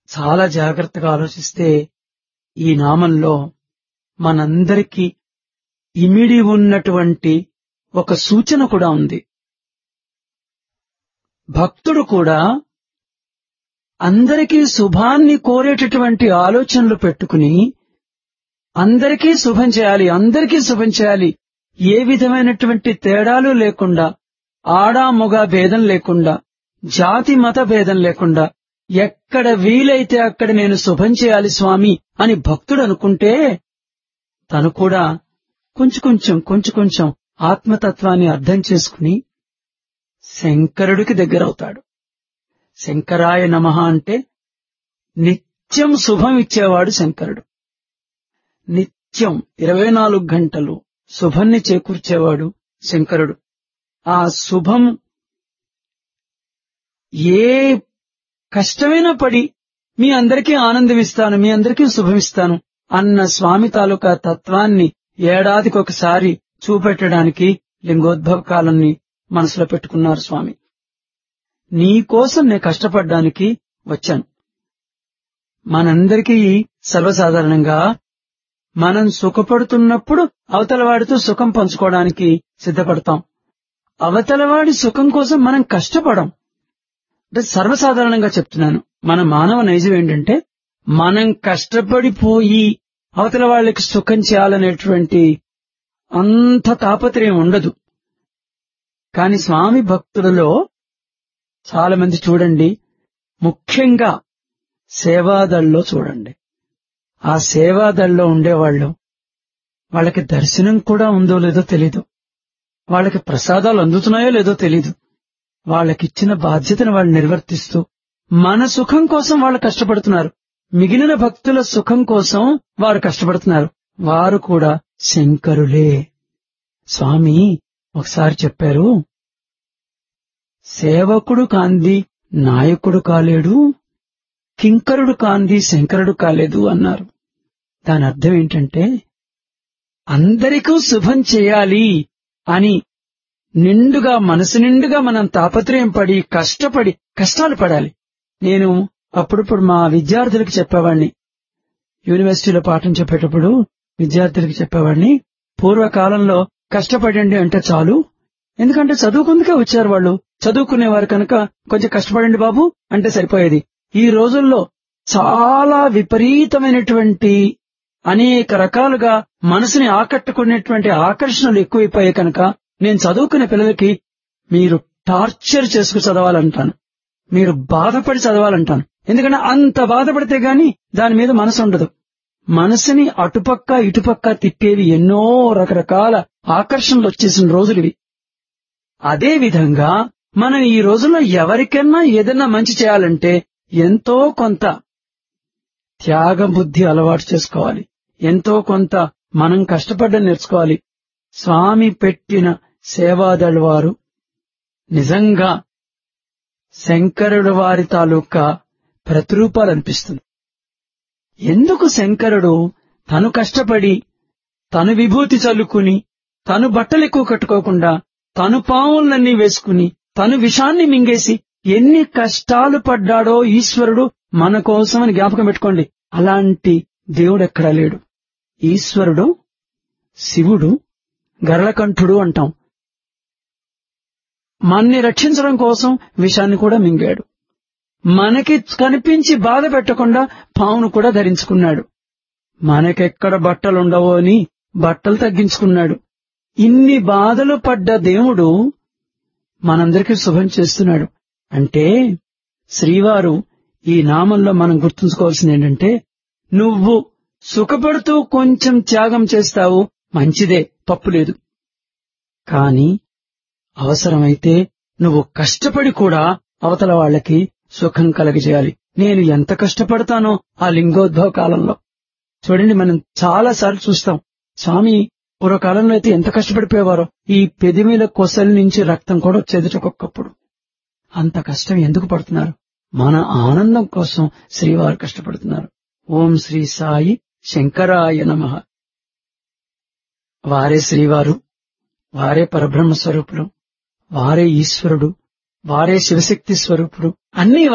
చాలా జాగ్రత్తగా ఆలోచిస్తే ఈ నామంలో మనందరికీ ఇమిడి ఉన్నటువంటి ఒక సూచన కూడా ఉంది భక్తుడు కూడా అందరికీ శుభాన్ని కోరేటటువంటి ఆలోచనలు పెట్టుకుని అందరికీ శుభం చేయాలి అందరికీ శుభం చేయాలి ఏ విధమైనటువంటి తేడాలు లేకుండా ఆడా మొగ భేదం లేకుండా జాతి మత భేదం లేకుండా ఎక్కడ వీలైతే అక్కడ నేను శుభం చేయాలి స్వామి అని భక్తుడు అనుకుంటే తను కూడా కొంచెం కొంచెం కొంచెం కొంచెం ఆత్మతత్వాన్ని అర్థం చేసుకుని శంకరుడికి దగ్గరవుతాడు శంకరాయ నమః అంటే నిత్యం శుభం ఇచ్చేవాడు శంకరుడు నిత్యం ఇరవై నాలుగు గంటలు శుభాన్ని చేకూర్చేవాడు శంకరుడు ఆ శుభం ఏ కష్టమైనా పడి మీ అందరికీ ఆనందం ఇస్తాను మీ అందరికీ శుభమిస్తాను అన్న స్వామి తాలూకా తత్వాన్ని ఏడాదికి ఒకసారి చూపెట్టడానికి లింగోద్భవ కాలాన్ని మనసులో పెట్టుకున్నారు స్వామి నీ కోసం నేను కష్టపడ్డానికి వచ్చాను మనందరికీ సర్వసాధారణంగా మనం సుఖపడుతున్నప్పుడు అవతలవాడితో సుఖం పంచుకోవడానికి సిద్ధపడతాం అవతలవాడి సుఖం కోసం మనం కష్టపడం అంటే సర్వసాధారణంగా చెప్తున్నాను మన మానవ నైజం ఏంటంటే మనం కష్టపడిపోయి అవతల వాళ్ళకి సుఖం చేయాలనేటువంటి అంత తాపత్రయం ఉండదు కాని స్వామి భక్తులలో చాలా మంది చూడండి ముఖ్యంగా సేవాదల్లో చూడండి ఆ సేవాదల్లో ఉండేవాళ్ళు వాళ్ళకి దర్శనం కూడా ఉందో లేదో తెలీదు వాళ్ళకి ప్రసాదాలు అందుతున్నాయో లేదో తెలీదు వాళ్ళకిచ్చిన బాధ్యతను వాళ్ళు నిర్వర్తిస్తూ మన సుఖం కోసం వాళ్ళు కష్టపడుతున్నారు మిగిలిన భక్తుల సుఖం కోసం వారు కష్టపడుతున్నారు వారు కూడా శంకరులే స్వామి ఒకసారి చెప్పారు సేవకుడు కాంది నాయకుడు కాలేడు కింకరుడు కాంది శంకరుడు కాలేదు అన్నారు దాని అర్థం ఏంటంటే అందరికీ శుభం చేయాలి అని నిండుగా మనసు నిండుగా మనం తాపత్రయం పడి కష్టపడి కష్టాలు పడాలి నేను అప్పుడప్పుడు మా విద్యార్థులకు చెప్పేవాడిని యూనివర్సిటీలో పాఠం చెప్పేటప్పుడు విద్యార్థులకు చెప్పేవాడిని పూర్వకాలంలో కష్టపడండి అంటే చాలు ఎందుకంటే చదువుకుందుకే వచ్చారు వాళ్ళు చదువుకునేవారు కనుక కొంచెం కష్టపడండి బాబు అంటే సరిపోయేది ఈ రోజుల్లో చాలా విపరీతమైనటువంటి అనేక రకాలుగా మనసుని ఆకట్టుకునేటువంటి ఆకర్షణలు ఎక్కువైపోయాయి కనుక నేను చదువుకునే పిల్లలకి మీరు టార్చర్ చేసుకు చదవాలంటాను మీరు బాధపడి చదవాలంటాను ఎందుకంటే అంత బాధపడితే గాని దాని మీద మనసు ఉండదు మనసుని అటుపక్క ఇటుపక్క తిప్పేవి ఎన్నో రకరకాల ఆకర్షణలు వచ్చేసిన రోజులు ఇవి అదే విధంగా మనం ఈ రోజుల్లో ఎవరికన్నా ఏదన్నా మంచి చేయాలంటే ఎంతో కొంత త్యాగ బుద్ధి అలవాటు చేసుకోవాలి ఎంతో కొంత మనం కష్టపడ్డం నేర్చుకోవాలి స్వామి పెట్టిన సేవాదళ వారు నిజంగా శంకరుడు వారి తాలూకా ప్రతిరూపాలు అనిపిస్తుంది ఎందుకు శంకరుడు తను కష్టపడి తను విభూతి చల్లుకుని తను బట్టలు ఎక్కువ కట్టుకోకుండా తను పావులన్నీ వేసుకుని తను విషాన్ని మింగేసి ఎన్ని కష్టాలు పడ్డాడో ఈశ్వరుడు మన కోసమని జ్ఞాపకం పెట్టుకోండి అలాంటి దేవుడు ఎక్కడా లేడు ఈశ్వరుడు శివుడు గరళకంఠుడు అంటాం మన్ని రక్షించడం కోసం విషాన్ని కూడా మింగాడు మనకి కనిపించి బాధ పెట్టకుండా పావును కూడా ధరించుకున్నాడు మనకెక్కడ బట్టలుండవో అని బట్టలు తగ్గించుకున్నాడు ఇన్ని బాధలు పడ్డ దేవుడు మనందరికీ శుభం చేస్తున్నాడు అంటే శ్రీవారు ఈ నామంలో మనం గుర్తుంచుకోవాల్సింది ఏంటంటే నువ్వు సుఖపడుతూ కొంచెం త్యాగం చేస్తావు మంచిదే తప్పులేదు కాని అవసరమైతే నువ్వు కష్టపడి కూడా అవతల వాళ్ళకి సుఖం కలగజేయాలి నేను ఎంత కష్టపడతానో ఆ లింగోద్భవ కాలంలో చూడండి మనం చాలా సార్లు చూస్తాం స్వామి పూర్వకాలంలో అయితే ఎంత కష్టపడిపోయేవారో ఈ పెదిమిల కొసల నుంచి రక్తం కూడా వచ్చేది ఒక్కొక్కప్పుడు అంత కష్టం ఎందుకు పడుతున్నారు మన ఆనందం కోసం శ్రీవారు కష్టపడుతున్నారు ఓం శ్రీ సాయి శంకరాయ నమ వారే శ్రీవారు వారే పరబ్రహ్మ స్వరూపుడు వారే ఈశ్వరుడు వారే శివశక్తి స్వరూపుడు అన్ని